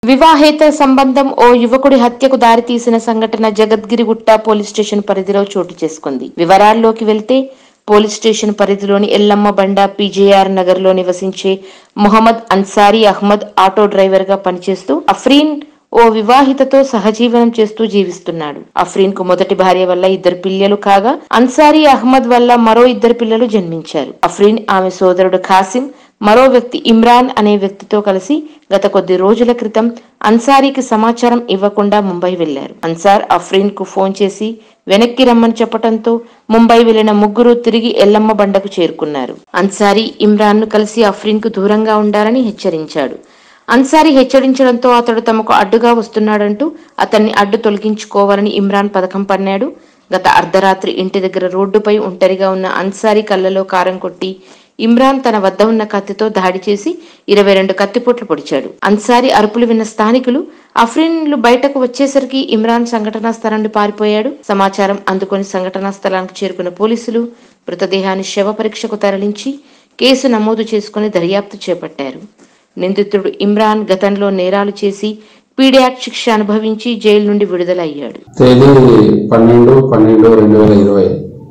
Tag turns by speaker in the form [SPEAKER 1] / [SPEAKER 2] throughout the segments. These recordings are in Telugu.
[SPEAKER 1] వివాహేతర సంబంధం ఓ యువకుడి హత్యకు దారితీసిన సంఘటన జగద్గిరిగుట్ట పోలీస్ స్టేషన్ పరిధిలో చోటు చేసుకుంది వివరాల్లోకి వెళ్తే పోలీస్ స్టేషన్ పరిధిలోని ఎల్లమ్మ బండ పీజేఆర్ నగర్ లో నివసించే మొహమ్మద్ అన్సారీ అహ్మద్ ఆటో డ్రైవర్ గా పనిచేస్తూ అఫ్రీన్ ఓ వివాహితతో సహజీవనం చేస్తూ జీవిస్తున్నాడు అఫ్రీన్ కు మొదటి భార్య వల్ల ఇద్దరు పిల్లలు కాగా అన్సారీ అహ్మద్ వల్ల మరో ఇద్దరు పిల్లలు జన్మించారు అఫ్రీన్ ఆమె సోదరుడు ఖాసిం మరో వ్యక్తి ఇమ్రాన్ అనే వ్యక్తితో కలిసి గత కొద్ది రోజుల క్రితం అన్సారీకి సమాచారం ఇవ్వకుండా ముంబై వెళ్లారు అన్సార్ అఫ్రీన్ కు ఫోన్ చేసి వెనక్కి రమ్మని చెప్పడంతో ముంబై వెళ్లిన ముగ్గురు తిరిగి ఎల్లమ్మ బండకు చేరుకున్నారు అన్సారీ ఇమ్రాన్ ను కలిసి అఫ్రీన్ కు దూరంగా ఉండాలని హెచ్చరించాడు అన్సారీ హెచ్చరించడంతో అతడు తమకు అడ్డుగా వస్తున్నాడంటూ అతన్ని అడ్డు తొలగించుకోవాలని ఇమ్రాన్ పథకం పన్నాడు గత అర్ధరాత్రి ఇంటి దగ్గర రోడ్డుపై ఒంటరిగా ఉన్న అన్సారీ కళ్ళలో కారం కొట్టి ఇమ్రాన్ తన వద్ద ఉన్న కత్తితో దాడి చేసి ఇరవై రెండు కత్తిపోట్లు పొడిచాడు అన్సారీ అరుపులు విన్న స్థానికులు అఫ్రీన్లు బయటకు వచ్చేసరికి ఇమ్రాన్ సంఘటనా స్థలం నుండి పారిపోయాడు సమాచారం అందుకొని సంఘటనా స్థలానికి చేరుకున్న పోలీసులు మృతదేహాన్ని శవ పరీక్షకు తరలించి కేసు నమోదు చేసుకుని దర్యాప్తు చేపట్టారు నిందితుడు ఇమ్రాన్ గతంలో నేరాలు చేసి పీడియాక్ శిక్ష అనుభవించి జైలు నుండి విడుదలయ్యాడు
[SPEAKER 2] తేదీ పన్నెండు పన్నెండు రెండు వేల ఇరవై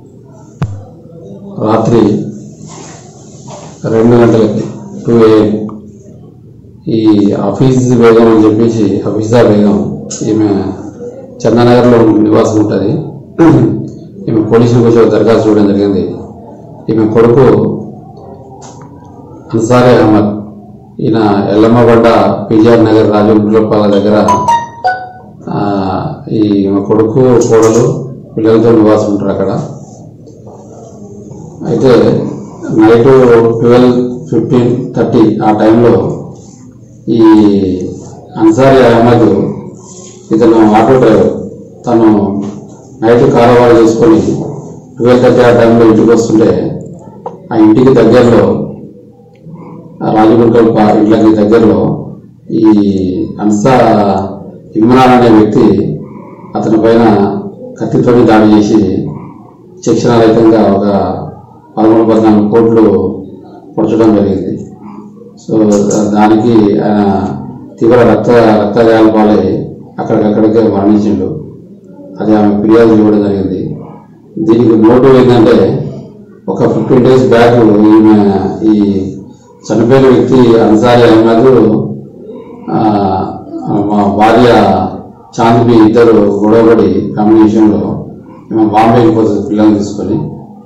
[SPEAKER 2] రాత్రి రెండు గంటలకి టూ ఏఎం ఈ హఫీజ్ బేగం అని చెప్పేసి హఫీజా బేగం ఈమె చందానగర్లో నివాసం ఉంటుంది ఈమె పోలీసులకు వచ్చి ఒక దరఖాస్తు చూడడం జరిగింది ఈమె కొడుకు అన్సారీ అహ్మద్ ఈయన ఎల్లమ్మగడ్డ పిజిఆర్ నగర్ రాజగోపాల దగ్గర ఆ, ఈ మా కొడుకు కోడలు పిల్లలతో నివాసం ఉంటారు అక్కడ అయితే నైట్ ట్వెల్వ్ ఫిఫ్టీన్ థర్టీ ఆ టైంలో ఈ అన్సారీ అహ్మద్ ఇతను ఆటో డ్రైవర్ తను నైట్ కారవాలు చేసుకొని ట్వెల్వ్ థర్టీ ఆ టైంలో ఇంటికి వస్తుంటే ఆ ఇంటికి దగ్గరలో రాజగుంటల పా- ఇళ్ళకి దగ్గరలో ఈ అన్సా ఇమ్రాన్ అనే వ్యక్తి అతని పైన కత్తితోని దాడి చేసి శిక్షణారహితంగా ఒక పదమూడు పద్నాలుగు కోట్లు పొడచడం జరిగింది సో దా- దానికి ఆయన తీవ్ర రక్త రక్తగాయాల పాలై అక్కడికక్కడికే మరణించిండు అది ఆమె ఫిర్యాదు ఇవ్వడం జరిగింది దీనికి మోటివ్ ఏంటంటే ఒక ఫిఫ్టీన్ డేస్ బ్యాక్ ఈమె ఈ చనిపోయిన వ్యక్తి అన్సారీ అహ్మద్ ఆ, మా భార్య చాందిని ఇద్దరు గొడవపడి కాంబినేషన్లో ఈమె బాంబే వెళ్ళిపోతుంది పిల్లల్ని తీసుకొని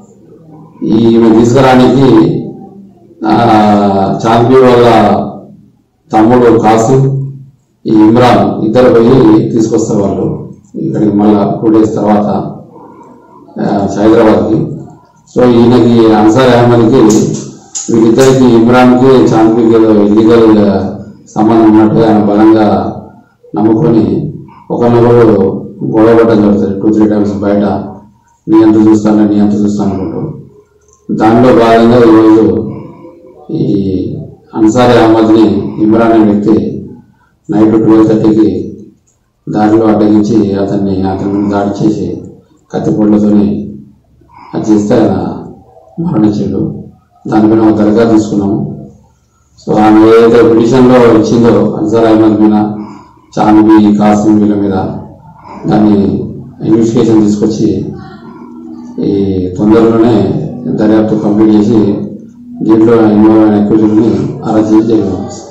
[SPEAKER 2] ఈ ఈమె తీసుకురానికి ఆ, చాందిని వాళ్ళ తమ్ముడు కాసిం ఈ ఇమ్రాన్ ఇద్దరు పోయి తీసుకొస్తారు వాళ్ళు ఇక్కడికి మళ్ళా టూ డేస్ తర్వాత ఆ, హైదరాబాద్కి సో ఈయనకి అన్సార్ అహ్మద్కి వీళ్ళిద్దరికి ఇమ్రాన్కి చాంద్కి ఏదో ఇల్లీగల్ సంబంధం ఉన్నట్టుగా ఆయన బలంగా నమ్ముకొని ఒకరినొకరు గొడవ పడ్డం జరుగుతుంది టూ త్రీ టైమ్స్ బయట నీ ఎంత చూస్తాను నీ ఎంత చూస్తాను అనుకుంటూ దానిలో భాగంగా ఈరోజు ఈ అన్సారీ అహ్మద్ని ఇమ్రాన్ అనే వ్యక్తి నైట్ ట్వెల్వ్ థర్టీకి దారిలో అడ్డగించి అతన్ని అతని మీద దాడి చేసి కత్తిపొళ్ళతోని అది చేస్తే ఆయన మరణించిండు దానిపైన ఒక దరఖా తీసుకున్నాము సో ఆమె ఏదైతే పిటిషన్లో ఇచ్చిందో అన్సార్ అహ్మద్ మీద చాందీ కాసిం వీళ్ళ మీద దాన్ని ఇన్వెస్టిగేషన్ తీసుకొచ్చి ఈ తొందరలోనే దర్యాప్తు కంప్లీట్ చేసి దీంట్లో ఇన్వాల్వ్ అయిన అక్యూజుల్ని అరెస్ట్ చేసి జైలు పంపిస్తాం